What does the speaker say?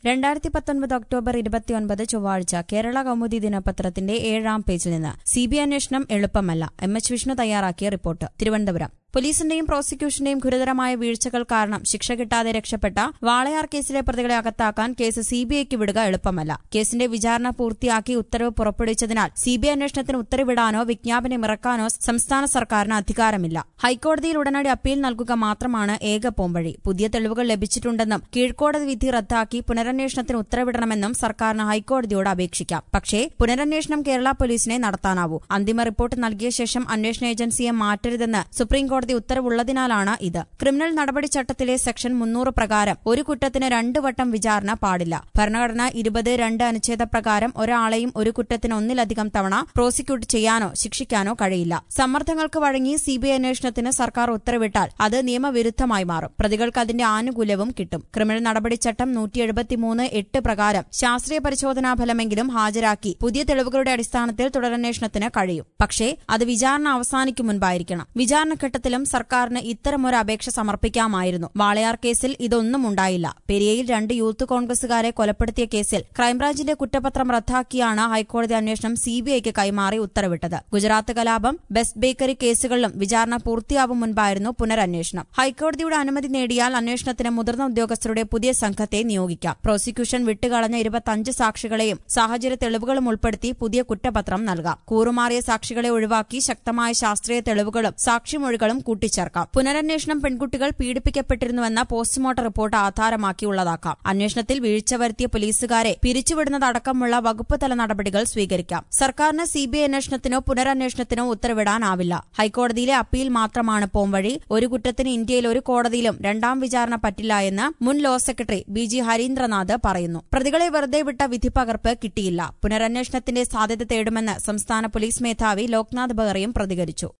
രണ്ടായിരത്തി പത്തൊൻപത് ഒക്ടോബർ ഇരുപത്തിയൊൻപത് ചൊവ്വാഴ്ച കേരള കൗമുദി ദിനപത്രത്തിന്റെ ഏഴാം പേജിൽ നിന്ന് സി ബി അന്വേഷണം എളുപ്പമല്ല എം എച്ച് വിഷ്ണു തയ്യാറാക്കിയ റിപ്പോർട്ട് തിരുവനന്തപുരം പോലീസിന്റെയും പ്രോസിക്യൂഷന്റെയും ഗുരുതരമായ വീഴ്ചകൾ കാരണം ശിക്ഷ കിട്ടാതെ രക്ഷപ്പെട്ട വാളയാർ കേസിലെ പ്രതികളെ അകത്താക്കാൻ കേസ് സിബിഐക്ക് വിടുക എളുപ്പമല്ല കേസിന്റെ വിചാരണ പൂർത്തിയാക്കി ഉത്തരവ് പുറപ്പെടുവിച്ചതിനാൽ സിബിഐ അന്വേഷണത്തിന് ഉത്തരവിടാനോ വിജ്ഞാപനം ഇറക്കാനോ സംസ്ഥാന സർക്കാരിന് അധികാരമില്ല ഹൈക്കോടതിയിൽ ഉടനടി അപ്പീൽ നൽകുക മാത്രമാണ് ഏക പോംവഴി പുതിയ തെളിവുകൾ ലഭിച്ചിട്ടുണ്ടെന്നും കീഴ്ക്കോടതി വിധി റദ്ദാക്കി പുനരന്വേഷണത്തിന് ഉത്തരവിടണമെന്നും സർക്കാരിന് ഹൈക്കോടതിയോട് അപേക്ഷിക്കാം പക്ഷേ പുനരന്വേഷണം കേരള പോലീസിനെ നടത്താനാവൂ അന്തിമ റിപ്പോർട്ട് നൽകിയ ശേഷം അന്വേഷണ ഏജൻസിയെ മാറ്റരുതെന്ന് സുപ്രീംകോടതി ഉത്തരവുള്ളതിനാലാണ് ഇത് ക്രിമിനൽ നടപടിച്ചട്ടത്തിലെ സെക്ഷൻ മുന്നൂറ് പ്രകാരം ഒരു കുറ്റത്തിന് രണ്ടു വട്ടം വിചാരണ പാടില്ല ഭരണഘടന ഇരുപത് രണ്ട് അനുച്ഛേദ പ്രകാരം ഒരാളെയും ഒരു കുറ്റത്തിന് ഒന്നിലധികം തവണ പ്രോസിക്യൂട്ട് ചെയ്യാനോ ശിക്ഷിക്കാനോ കഴിയില്ല സമ്മർദ്ദങ്ങൾക്ക് വഴങ്ങി സിബിഐ അന്വേഷണത്തിന് സർക്കാർ ഉത്തരവിട്ടാൽ അത് നിയമവിരുദ്ധമായി മാറും പ്രതികൾക്ക് അതിന്റെ ആനുകൂല്യവും കിട്ടും ക്രിമിനൽ നടപടിച്ചട്ടം നൂറ്റി എഴുപത്തിമൂന്ന് എട്ട് പ്രകാരം ശാസ്ത്രീയ പരിശോധനാ ഫലമെങ്കിലും ഹാജരാക്കി പുതിയ തെളിവുകളുടെ അടിസ്ഥാനത്തിൽ തുടരന്വേഷണത്തിന് കഴിയും പക്ഷേ അത് വിചാരണ അവസാനിക്കും മുൻപായിരിക്കണം വിചാരണഘട്ടത്തിലും സർക്കാരിന് ഇത്തരമൊരു അപേക്ഷ സമർപ്പിക്കാമായിരുന്നു വാളയാർ കേസിൽ ഇതൊന്നും ഉണ്ടായില്ല പെരിയയിൽ രണ്ട് യൂത്ത് കോൺഗ്രസുകാരെ കൊലപ്പെടുത്തിയ കേസിൽ ക്രൈംബ്രാഞ്ചിന്റെ കുറ്റപത്രം റദ്ദാക്കിയാണ് ഹൈക്കോടതി അന്വേഷണം സിബിഐക്ക് കൈമാറി ഉത്തരവിട്ടത് ഗുജറാത്ത് കലാപം ബെസ്റ്റ് ബേക്കറി കേസുകളിലും വിചാരണ പൂർത്തിയാവും മുൻപായിരുന്നു പുനരന്വേഷണം ഹൈക്കോടതിയുടെ അനുമതി നേടിയാൽ അന്വേഷണത്തിന് മുതിർന്ന ഉദ്യോഗസ്ഥരുടെ പുതിയ സംഘത്തെ നിയോഗിക്കാം പ്രോസിക്യൂഷൻ വിട്ടുകളഞ്ഞ ഇരുപത്തഞ്ച് സാക്ഷികളെയും സാഹചര്യ തെളിവുകളും ഉൾപ്പെടുത്തി പുതിയ കുറ്റപത്രം നൽകാം കൂറുമാറിയ സാക്ഷികളെ ഒഴിവാക്കി ശക്തമായ ശാസ്ത്രീയ തെളിവുകളും സാക്ഷിമൊഴികളും കൂട്ടിച്ചേർക്കാം പുനരന്വേഷണം പെൺകുട്ടികൾ പീഡിപ്പിക്കപ്പെട്ടിരുന്നുവെന്ന പോസ്റ്റ്മോർട്ടം റിപ്പോർട്ട് ആധാരമാക്കിയുള്ളതാക്കാം അന്വേഷണത്തിൽ വീഴ്ച വരുത്തിയ പോലീസുകാരെ പിരിച്ചുവിടുന്നതടക്കമുള്ള വകുപ്പ് തല നടപടികൾ സ്വീകരിക്കാം സർക്കാരിന് സിബിഐ അന്വേഷണത്തിനോ പുനരന്വേഷണത്തിനോ ഉത്തരവിടാനാവില്ല ഹൈക്കോടതിയിലെ അപ്പീൽ മാത്രമാണ് പോംവഴി ഒരു കുറ്റത്തിന് ഇന്ത്യയിൽ ഒരു കോടതിയിലും രണ്ടാം വിചാരണ പറ്റില്ല എന്ന് മുൻ law secretary B G Harindranath പറയുന്നു പ്രതികളെ വെറുതെ വിട്ട വിധിപ്പകർപ്പ് കിട്ടിയില്ല പുനരന്വേഷണത്തിന്റെ സാധ്യത തേടുമെന്ന് സംസ്ഥാന പോലീസ് മേധാവി ലോക്നാഥ് ബെഹ്റയും പ്രതികരിച്ചു